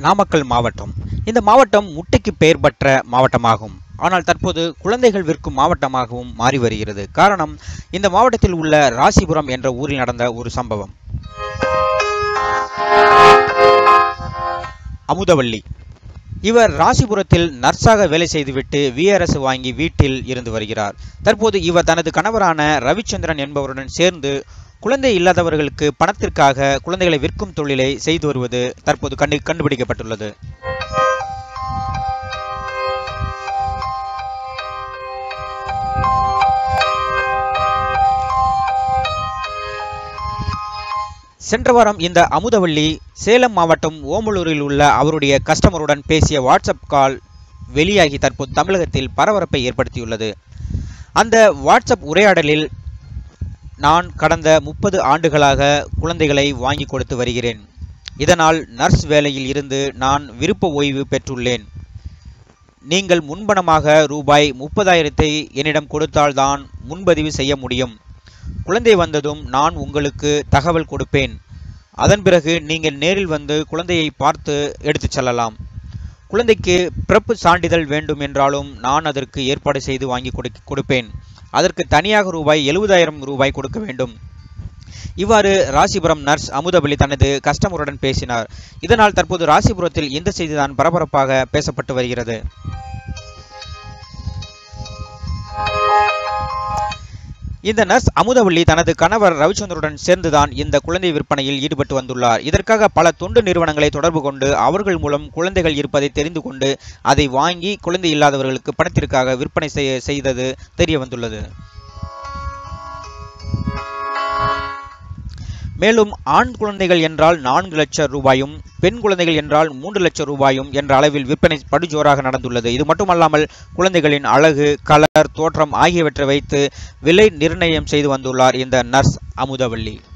நாமக்கல் மாவட்டம் இந்த மாவட்டம் முட்டைக்கு பெயர் பெற்ற மாவட்டமாகும் ஆனால் தற்போது குழந்தைகள் விற்கும் மாவட்டமாகவும் மாறி வருகிறது காரணம் இந்த மாவட்டத்தில் உள்ள ராசிபுரம் என்ற ஊரில் நடந்த ஒரு சம்பவம் அமுதவள்ளி இவர் ராசிபுரத்தில் நர்ஸாக வேலை செய்துவிட்டு விஆர்எஸ் வாங்கி வீட்டில் இருந்து வருகிறார் தற்போது இவர் தனது கணவரான ரவிச்சந்திரன் என்பவருடன் சேர்ந்து குழந்தை இல்லாதவர்களுக்கு பணத்திற்காக குழந்தைகளை விற்கும் தொழிலை செய்து வருவது தற்போது கண்டு கண்டுபிடிக்கப்பட்டுள்ளது சென்ற வாரம் இந்த அமுதவள்ளி சேலம் மாவட்டம் ஓமலூரில் உள்ள அவருடைய கஸ்டமருடன் பேசிய வாட்ஸ்அப் கால் வெளியாகி தற்போது தமிழகத்தில் பரபரப்பை ஏற்படுத்தியுள்ளது அந்த வாட்ஸ்அப் உரையாடலில் நான் கடந்த முப்பது ஆண்டுகளாக குழந்தைகளை வாங்கி கொடுத்து வருகிறேன் இதனால் நர்ஸ் வேலையில் இருந்து நான் விருப்ப ஓய்வு பெற்றுள்ளேன் நீங்கள் முன்பணமாக ரூபாய் முப்பதாயிரத்தை என்னிடம் கொடுத்தால்தான் முன்பதிவு செய்ய முடியும் குழந்தை வந்ததும் நான் உங்களுக்கு தகவல் கொடுப்பேன் அதன் பிறகு நீங்கள் நேரில் வந்து குழந்தையை பார்த்து எடுத்துச் செல்லலாம் குழந்தைக்கு பிறப்பு சான்றிதழ் வேண்டும் என்றாலும் நான் அதற்கு ஏற்பாடு செய்து வாங்கி கொடு கொடுப்பேன் அதற்கு தனியாக ரூபாய் எழுபதாயிரம் ரூபாய் கொடுக்க வேண்டும் இவ்வாறு ராசிபுரம் நர்ஸ் அமுதவள்ளி தனது கஸ்டமருடன் பேசினார் இதனால் தற்போது ராசிபுரத்தில் இந்த செய்திதான் பரபரப்பாக பேசப்பட்டு வருகிறது இந்த நர்ஸ் அமுதவள்ளி தனது கணவர் ரவிச்சந்திரனுடன் சேர்ந்துதான் இந்த குழந்தை விற்பனையில் ஈடுபட்டு வந்துள்ளார் இதற்காக பல தொண்டு நிறுவனங்களை தொடர்பு கொண்டு அவர்கள் மூலம் குழந்தைகள் இருப்பதை தெரிந்து கொண்டு அதை வாங்கி குழந்தை இல்லாதவர்களுக்கு பணத்திற்காக விற்பனை செய்ய செய்தது தெரிய வந்துள்ளது மேலும் ஆண் குழந்தைகள் என்றால் நான்கு லட்சம் ரூபாயும் பெண் குழந்தைகள் என்றால் மூன்று லட்சம் ரூபாயும் என்ற அளவில் விற்பனை படுஜோராக நடந்துள்ளது இது மட்டுமல்லாமல் குழந்தைகளின் அழகு கலர் தோற்றம் ஆகியவற்றை வைத்து விலை நிர்ணயம் செய்து வந்துள்ளார் இந்த நர்ஸ் அமுதவள்ளி